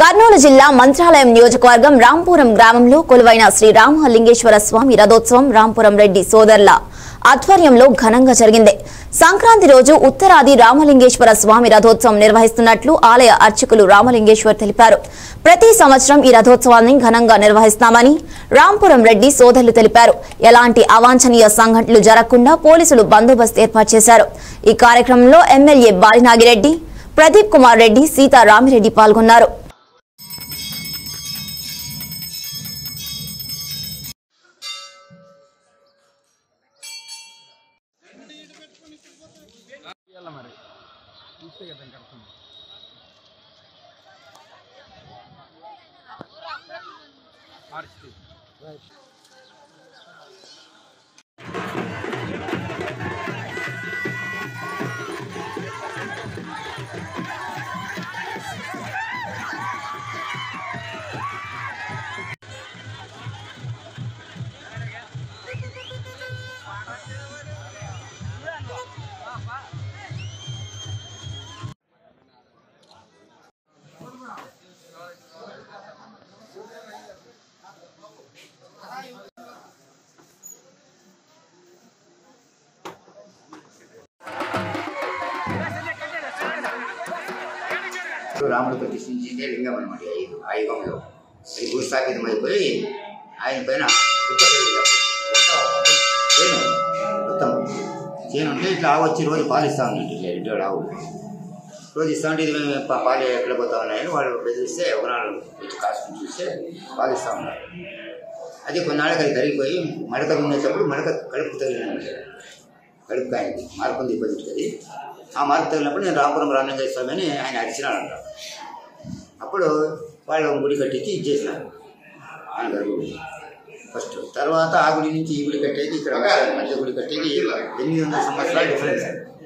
కర్నూలు జిల్లా మంత్రాలయం నియోజకవర్గం రాంపురం గ్రామంలో కొలువైన శ్రీ రామలింగేశ్వర స్వామి రథోత్సవం రాంపురం రెడ్డి సోదరుల ఆధ్వర్యంలో ఘనంగా జరిగింది సంక్రాంతి రోజు ఉత్తరాది రామలింగేశ్వర స్వామి రథోత్సవం నిర్వహిస్తున్నట్లు ఆలయ అర్చకులు రామలింగేశ్వర్ తెలిపారు ప్రతి సంవత్సరం ఈ రథోత్సవాన్ని ఘనంగా నిర్వహిస్తామని రాంపురం రెడ్డి సోదరులు తెలిపారు ఎలాంటి అవాంఛనీయ సంఘటనలు జరగకుండా పోలీసులు బందోబస్తు ఏర్పాటు చేశారు ఈ కార్యక్రమంలో ఎమ్మెల్యే బాలినాగిరెడ్డి ప్రదీప్ కుమార్ రెడ్డి సీతారామిరెడ్డి పాల్గొన్నారు ఇవ్వాలి మరి చూస్తే కదా దానికి అర్థం ఆర్చి రాముడు ప్రతిష్ఠించిందే లింగం అనమాట ఈ ఐదు ఆ యుగంలో అది భూస్థాపితం అయిపోయి ఆయన పైన పుట్ట పెరిగాం. పుట్ట చేను మొత్తం చేను ఉంటే ఇట్లా ఆవు వచ్చి రోజు పాలు ఇస్తా ఉన్నట్టు ఇట్లా ఇంట్లో ఆవు రోజు ఇస్తా ఉంటే ఇది మేము పా- పాలు ఎక్కడ పోతా ఉన్నాయని వాళ్ళు బెదిరిస్తే ఒకనాడు వచ్చి కాసుకుని చూస్తే పాలు ఇస్తా ఉన్నారు అది కొన్నాళ్ళకి అది కరిగిపోయి మడక ఉండేటప్పుడు మడక కడుపు తగిలినమాట కడుపు కాయింది మార్పుంది ఇబ్బంది అది ఆ మార్పు తగిలినప్పుడు నేను రామపురం రామలింగ స్వామి అని ఆయన అరిచినాడంట అప్పుడు వాళ్ళు గుడి కట్టించి ఇచ్చేసినారు ఆయన గర్భగుడి ఫస్ట్ తర్వాత ఆ గుడి నుంచి ఈ గుడి కట్టేది ఇక్కడ మధ్య గుడి కట్టేది ఎనిమిది వందల సంవత్సరాల డిఫరెన్స్